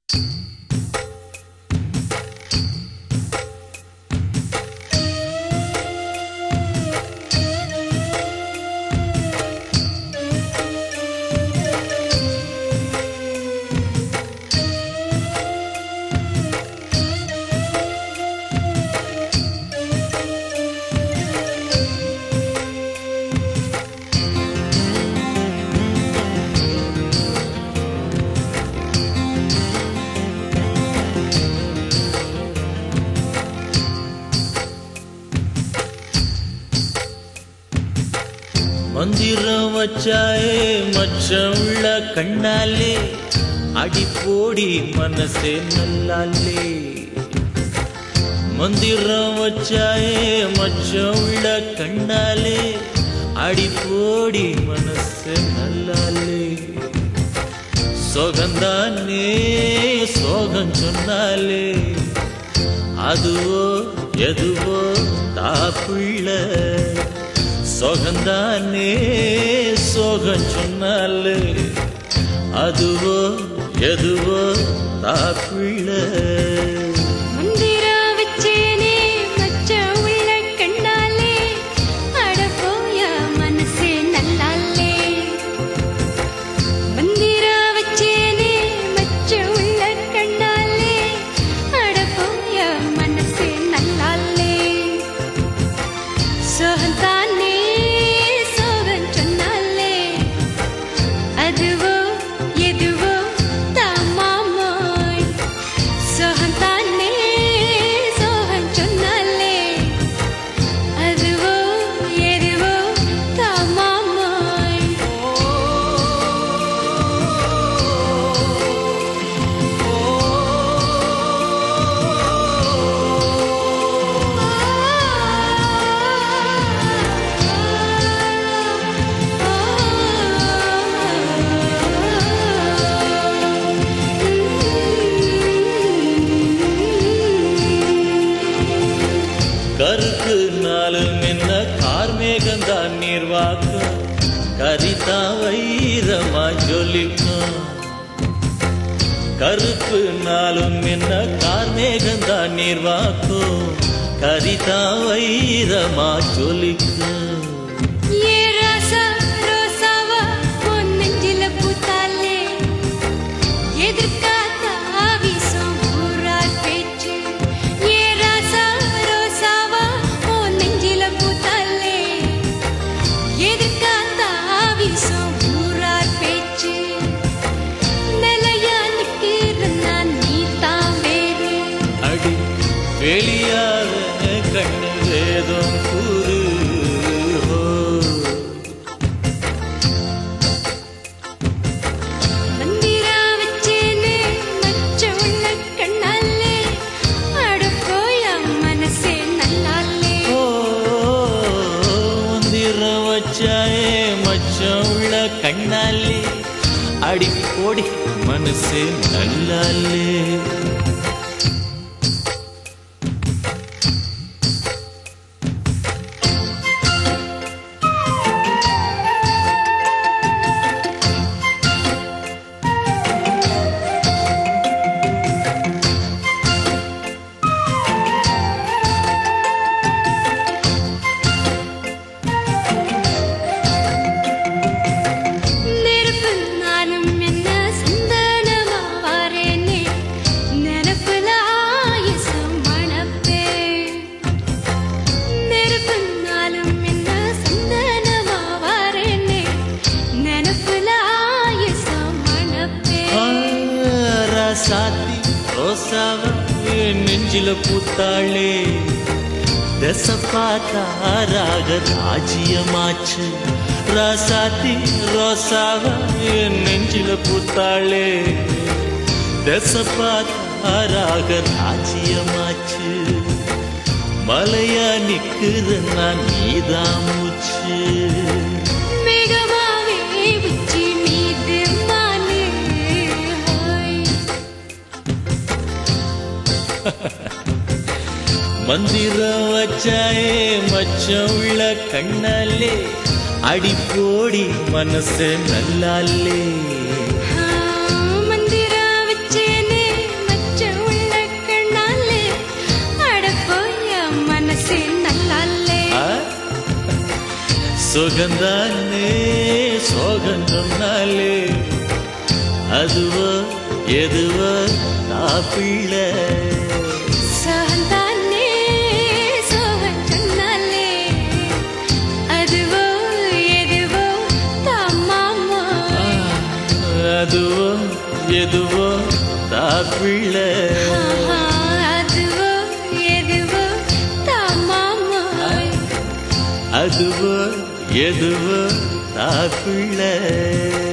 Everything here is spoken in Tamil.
மந்திரம் வச்சாயே மச்சம் உள்ள கண்ணாலே அடி போடி மனசே நல்லாலே மந்திரம் வச்சாயே மச்சம் உள்ள கண்ணாலே அடி போடி மனசே நல்லாலே சோகந்தானே சோகம் சொன்னாலே அதுவோ எதுவோ தாப்புள்ள சோகந்தானே சோகம் சொன்னாலே அதுவோ எதுவோ தாப்புள்ள மந்திரா வச்சேனே மச்ச உள்ள கண்ணாலே அட போய மனசே நல்லாலே மந்திரா வச்சேனே மச்ச உள்ள கண்ணாலே அட போய மனசே நல்லாலே சோகந்தானே சோகம் சொன்னாலே அதுவோ எதுவோ தாமாமாய் சோகந்தானே சோகம் சொன்னாலே அதுவோ எதுவோ தாமாமாய் கருக்கு நாளும் என்ன கார்மேகந்தான் நீர்வாக்கும் கரிதா வைரமா ஜொலிக்கும் கருப்பு நாளும் என்ன கார்மேகந்தான் நீர்வாக்கும் கரிதா வைரமா ஜொலிக்கும் ஏ ராசா ரோசாவா உன் நெஞ்சில பூத்தாலே எதிர்காத்த ஆவிசம் ஊரார் பேச்சு ஏ ராசா ரோசாவா உன் நெஞ்சில பூத்தாலே எதிர்காத்த ஆவிசம் ஊரார் பேச்சு நிலையா நிக்கிற நான் நீ தான் வேறு அடி வெளியாக கண்ணு வேதம் கூறு ஓ. மந்திரா வச்சேனே மச்ச உள்ள கண்ணாலே அட போயா மனசே நல்லாலே ஓ, மந்திரம் வச்சாயே மச்சம் உள்ள கண்ணாலே அடி போடி மனசே நல்லாலே நெருப்பு நானும் என்ன சந்தனமா வாரேனே நினப்புல ஆயுசம் மணப்பே நெருப்பு நாளும் என்ன சந்தனமா வாரேனே நினப்புல ஆயுசம் மணப்பே ஆ, ராசாத்தி ரோசாவ என் நெஞ்சில பூத்தாளே தச பார்த்தா ராக ராஜ்யமாச்சு ராசாத்தி ரோசாவ என் நெஞ்சில பூத்தாளே தச பார்த்தா ராக ராஜ்யமாச்சு மலையா நிக்குற நான் நீதான் மூச்சு மேகமாவே உச்சி மீது மானே ஹாய் மந்திரம் வச்சாயே மச்சம் உள்ள கண்ணாலே அடி போடி மனசு நல்லாலே மந்திரா வச்சேனே சுகந்தானே சோகந்தம்னாலே அதுவோ எதுவோ தாப்பிள்ள சோகந்தானே சோகம் சொன்னாலே அதுவோ எதுவோ தாமாமா அதுவோ எதுவோ தாப்பிள்ள ஆஹா, அதுவோ எதுவோ தாமாமா அதுவோ எதுவோ தாப்பிள்ள